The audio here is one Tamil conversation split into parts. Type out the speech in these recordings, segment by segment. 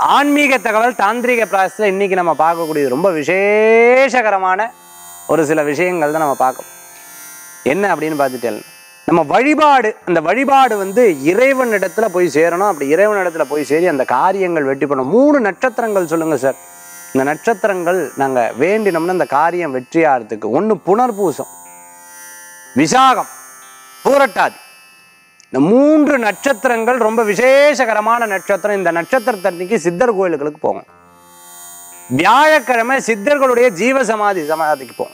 ஆன்மீக தகவல் தாந்திரிக பிராசத்தில் இன்னைக்கு நம்ம பார்க்கக்கூடியது ரொம்ப விசேஷகரமான ஒரு சில விஷயங்கள் தான் நம்ம பார்க்கணும் என்ன அப்படின்னு பார்த்துட்டேன் நம்ம வழிபாடு அந்த வழிபாடு வந்து இறைவன் இடத்துல போய் சேரணும் அப்படி இறைவன் இடத்துல போய் சேரி அந்த காரியங்கள் வெற்றி பண்ணணும் மூணு நட்சத்திரங்கள் சொல்லுங்க சார் இந்த நட்சத்திரங்கள் நாங்கள் வேண்டினோம்னா அந்த காரியம் வெற்றியாகிறதுக்கு ஒன்று புனர்பூசம் விசாகம் பூரட்டாதி இந்த மூன்று நட்சத்திரங்கள் ரொம்ப விசேஷகரமான நட்சத்திரம் இந்த நட்சத்திரத்தன்னைக்கு சித்தர் கோயில்களுக்கு போகும் வியாழக்கிழமை சித்தர்களுடைய ஜீவ சமாதி சமாதிக்கு போகும்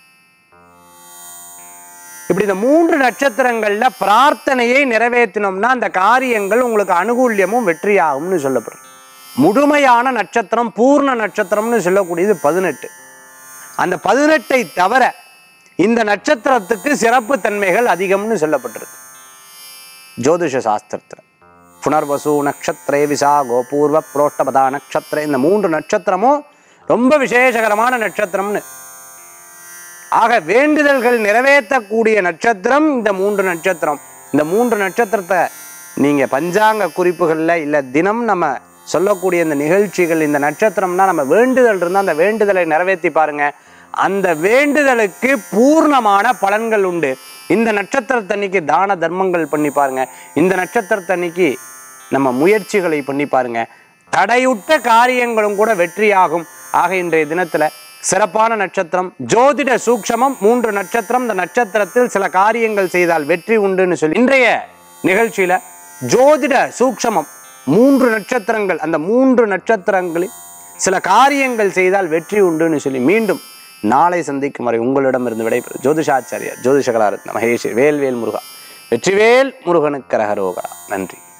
இப்படி இந்த மூன்று நட்சத்திரங்கள்ல பிரார்த்தனையை நிறைவேற்றினோம்னா அந்த காரியங்கள் உங்களுக்கு அனுகூல்யமும் வெற்றியாகும்னு சொல்லப்படும் முழுமையான நட்சத்திரம் பூர்ண நட்சத்திரம்னு சொல்லக்கூடியது பதினெட்டு அந்த பதினெட்டை தவிர இந்த நட்சத்திரத்துக்கு சிறப்பு தன்மைகள் அதிகம்னு சொல்லப்பட்டிருக்கு ஜோதிஷ சாஸ்திரத்தில் புனர்வசு நட்சத்திரே விசாகோ பூர்வ புரோஷ்டபதா நட்சத்திர இந்த மூன்று நட்சத்திரமும் ரொம்ப விசேஷகரமான நட்சத்திரம்னு ஆக வேண்டுதல்கள் நிறைவேற்றக்கூடிய நட்சத்திரம் இந்த மூன்று நட்சத்திரம் இந்த மூன்று நட்சத்திரத்தை நீங்க பஞ்சாங்க குறிப்புகள்ல இல்ல தினம் நம்ம சொல்லக்கூடிய இந்த நிகழ்ச்சிகள் இந்த நட்சத்திரம்னா நம்ம வேண்டுதல் இருந்தால் அந்த வேண்டுதலை நிறைவேற்றி பாருங்க அந்த வேண்டுதலுக்கு பூர்ணமான பலன்கள் உண்டு இந்த நட்சத்திரத்தன்னைக்கு தான தர்மங்கள் பண்ணி பாருங்க இந்த நட்சத்திரத்தன்னைக்கு நம்ம முயற்சிகளை பண்ணி பாருங்க தடையுட்ட காரியங்களும் கூட வெற்றியாகும் ஆக இன்றைய தினத்துல சிறப்பான நட்சத்திரம் ஜோதிட சூக்ஷமம் மூன்று நட்சத்திரம் இந்த நட்சத்திரத்தில் சில காரியங்கள் செய்தால் வெற்றி உண்டுன்னு சொல்லி இன்றைய நிகழ்ச்சியில ஜோதிட சூக்ஷமம் மூன்று நட்சத்திரங்கள் அந்த மூன்று நட்சத்திரங்களில் சில காரியங்கள் செய்தால் வெற்றி உண்டுன்னு சொல்லி மீண்டும் நாளை சந்திக்கும் வரை உங்களிடமிருந்து விடைபெறும் ஜோதிஷாச்சாரியார் ஜோதிஷகலாரத்ன மகேஷ் வேல்வேல் முருகா வெற்றிவேல் முருகனுக்கு கரகரோகரா நன்றி